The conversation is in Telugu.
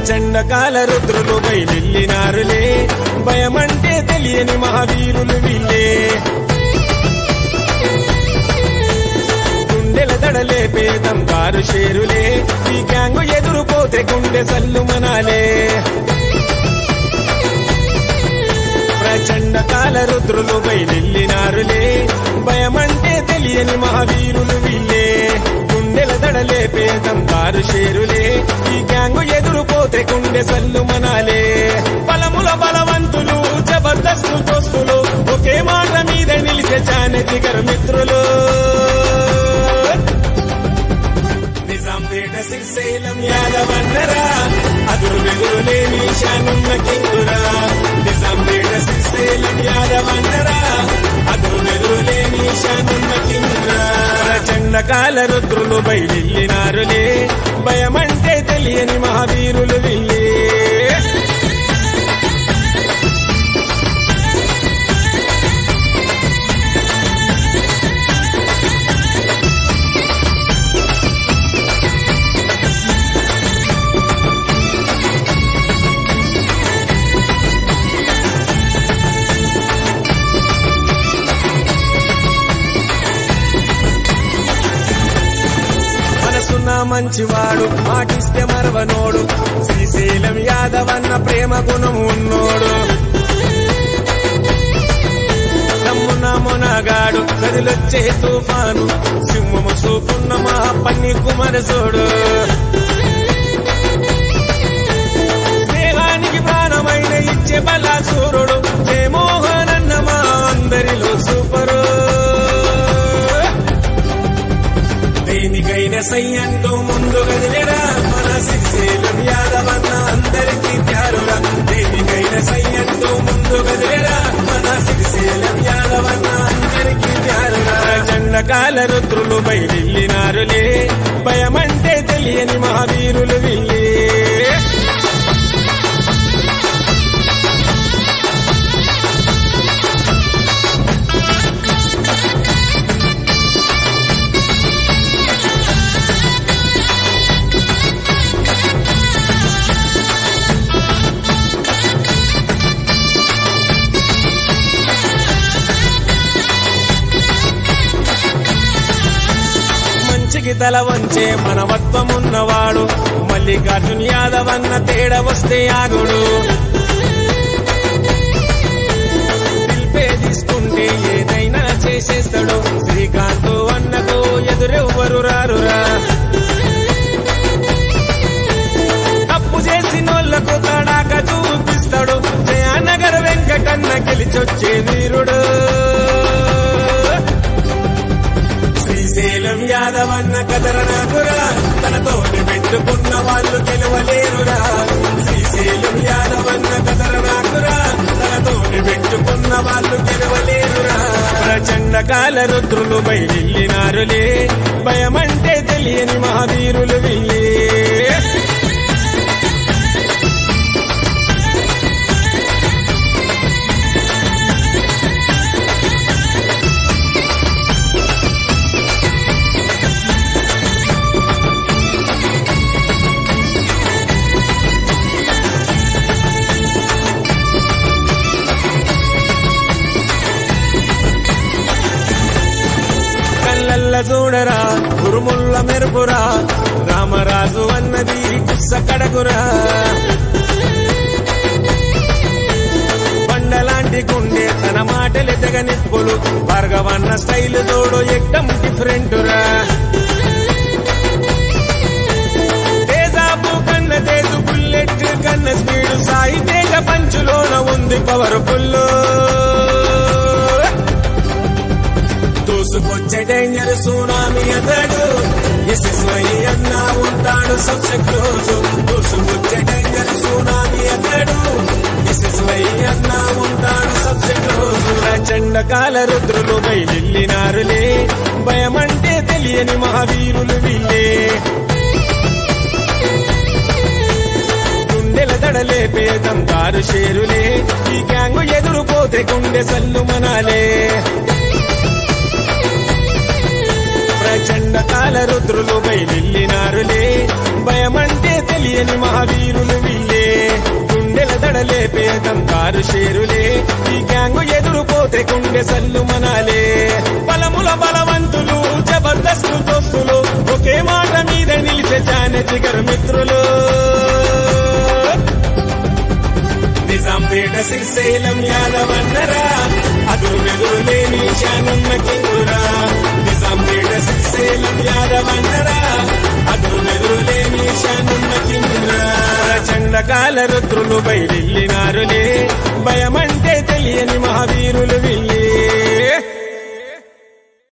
ప్రచండ కాల రుద్రులు బయలునారులే భయమంటే తెలియని మహావీరులు వీళ్ళే గుండెల దడలే పేదం కారు షేరులే ఈ గ్యాంగు ఎదురుపోతే గుండె సల్లు మనాలే ప్రచండ కాల రుద్రులు బయలునారులే భయమంటే తెలియని మహావీరులు వీళ్ళే గుండెల దడలే పేదం కారు షేరులే ఈ గ్యాంగు ఎదురుపోతే గుండె సల్లు మనాలే బలముల బలవంతులు జబర్దస్తు దోస్తులు ఒకే మాట మీద నిలిచే జానె జిగర్ మిత్రులు నిజాంపేట శ్రీశైలం యాదవన్నరా అదురు వెదురు లేని శానున్న కింగురా నిజాంపేట శ్రీశైలం యాదవన్నరా అదురు వెదురు లేని శానున్న కింగురా ప్రచండ కాల రుద్రులు బయలునారులే భయమంటే తెలియని మహావీరులు వీళ్ళే మనసున్న మంచివాడు మాటిస్తే మరవనోడు శ్రీశైలం యాదవన్న ప్రేమ గుణం ఉన్నోడు నమ్మున మొనగాడు కదిలొచ్చే తుఫాను సింహము చూపున్న మా పన్ని కుమరసోడు దేహానికి ప్రాణమైన ఇచ్చే బలాసూరుడు జయమోహనన్న మా అందరిలో సూపరు దేనికైనా సయ్యంటూ ముందు కదిలేరా మన శిక్షేలం యాదవన్న అందరికీ త్యారురా దేనికైనా సయ్యంటూ ముందు కదిలేరా మన శిక్షేలం యాదవన్న అందరికీ త్యారురా చండకాల రుద్రులు బయలునారులే భయమంటే తెలియని మహావీరులు వీళ్ళే మంచికి తల వంచే మనవత్వమున్నవాడు మల్లికార్జున్ యాదవ్ అన్న తేడా వస్తే ఆగుడు పిలిపే తీసుకుంటే ఏదైనా చేసేస్తాడు శ్రీకాంత్ అన్నకు ఎదురెవ్వరు రారురా తప్పు చేసినోళ్లకు తడాక చూపిస్తాడు జయానగర్ వెంకటన్న గెలిచొచ్చే వీరుడు శ్రీశైలం యాదవన్న కదరనాకురా తనతోని పెట్టుకున్న వాళ్ళు గెలవలేరురా శ్రీశైలం యాదవన్న కదరనాకురా తనతోని పెట్టుకున్న వాళ్ళు గెలవలేరురా ప్రచండ కాల రుద్రులు బయలునారులే భయమంటే తెలియని మహావీరులు వీళ్ళే కళ్ళల్ల చూడరా ఉరుముల్ల మెరుపురా రామరాజు అన్నది కుస్స కడగురా బండలాంటి గుండె తన మాటలెదగ నిప్పులు భార్గవన్న స్టైల్ తోడు ఎక్కం డిఫరెంటురా తేజాబు కన్న తేజు బుల్లెట్ కన్న స్పీడు సాయి తేజ పంచులోన ఉంది పవర్ ఫుల్లు దూసుకొచ్చే డేంజర్ సునామీ అతడు ఎస్ఎస్వై అన్నా ఉంటాడు సబ్సె క్లోజ్ దూసుకొచ్చే డేంజర్ సునామీ అతడు ఎస్ఎస్వై అన్నా ఉంటాడు సబ్సె క్లోజ్ ప్రచండ కాల రుద్రులు బయలునారులే భయమంటే తెలియని మహావీరులు వీళ్ళే గుండెల దడలే పేదం కారు షేరులే ఈ గ్యాంగు ఎదురుపోతే గుండె సల్లు మనాలే ప్రచండ కాల రుద్రులు బయలునారులే భయమంటే తెలియని మహావీరులు వీళ్ళే దడలే పేదం కారు షేరులే ఈ గ్యాంగు ఎదురుపోతే కుండె సల్లు మనాలే బలముల బలవంతులు జబర్దస్తు దోస్తులు ఒకే మాట మీద నిలిచే జాన జిగరు మిత్రులు నిజాంపేట శ్రీశైలం యాదవన్నరా అదురు వెదురు లేని శానున్న కింగురా నిజాంపేట శ్రీశైలం యాదవన్నరా అదురు వెదురు లేని శానున్న కింగురా చండకాల రుద్రులు బయలునారులే భయమంటే తెలియని మహావీరులు వీళ్ళే